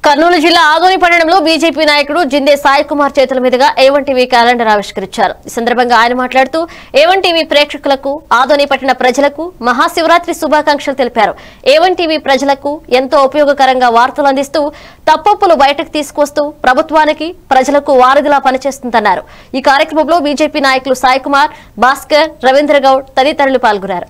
కర్నూలు జిల్లా ఆదోని పట్టణంలో బీజేపీ నాయకుడు జిందే సాయి కుమార్ చేతుల మీదుగా ఏవన్ టీవీ క్యాలెండర్ ఆవిష్కరించారు ఈ సందర్భంగా ఆయన మాట్లాడుతూ ఏవన్ టీవీ ప్రేక్షకులకు ఆదోని పట్టణ ప్రజలకు మహాశివరాత్రి శుభాకాంక్షలు తెలిపారు ఏవన్ టీవీ ప్రజలకు ఎంతో ఉపయోగకరంగా వార్తలు అందిస్తూ తప్పొప్పులు బయటకు తీసుకొస్తూ ప్రభుత్వానికి ప్రజలకు వారధిలా పనిచేస్తుందన్నారు ఈ కార్యక్రమంలో బీజేపీ నాయకులు సాయి కుమార్ భాస్కర్ రవీంద్ర గౌడ్ తదితరులు పాల్గొన్నారు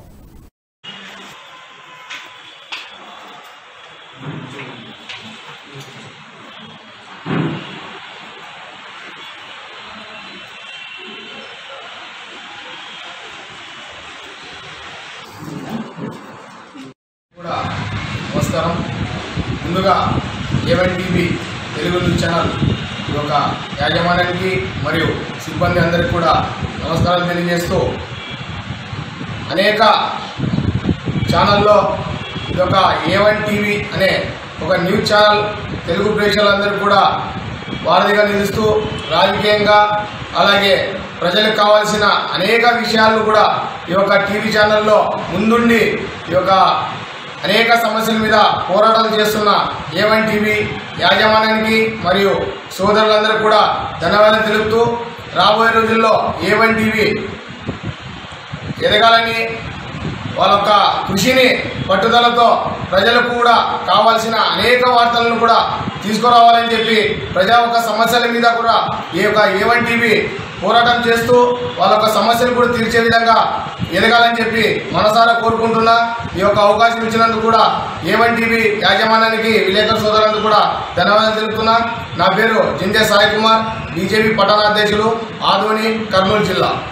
కూడా నమస్కారం ముందుగా A one TV Telugu news channel ఈ యొక్క యాజమాన్యానికి మరియు సిబ్బంది అందరికీ కూడా నమస్కారం తెలియజేస్తూ అనేక ఛానల్లో ఈ యొక్క ఏవన్ టీవీ అనే ఒక న్యూస్ ఛానల్ తెలుగు ప్రేక్షకులందరూ కూడా వారధిగా నిలుస్తూ రాజకీయంగా అలాగే ప్రజలకు కావాల్సిన అనేక విషయాలను కూడా ఈ యొక్క టీవీ ఛానల్లో ముందుండి ఈ యొక్క అనేక సమస్యల మీద పోరాటాలు చేస్తున్న ఏవన్ టీవీ యాజమాన్యానికి మరియు సోదరులందరూ కూడా ధన్యవాదాలు తెలుపుతూ రాబోయే రోజుల్లో ఏవన్ టీవీ ఎదగాలని వాళ్ళ యొక్క కృషిని పట్టుదలతో ప్రజలకు కూడా కావాల్సిన అనేక వార్తలను కూడా తీసుకురావాలని చెప్పి ప్రజా యొక్క సమస్యల మీద కూడా ఈ యొక్క ఏవన్ టీవీ పోరాటం చేస్తూ వాళ్ళ యొక్క సమస్యలు కూడా తీర్చే విధంగా ఎదగాలని చెప్పి మనసారా కోరుకుంటున్నా ఈ యొక్క అవకాశం ఇచ్చినందుకు కూడా ఏవన్ టీవీ యాజమాన్యానికి విలేకరు సోదరులందుకు కూడా ధన్యవాదాలు తెలుపుతున్నా నా పేరు జిందే సాయి కుమార్ బీజేపీ పట్టణాధ్యక్షులు ఆదోని కర్నూలు జిల్లా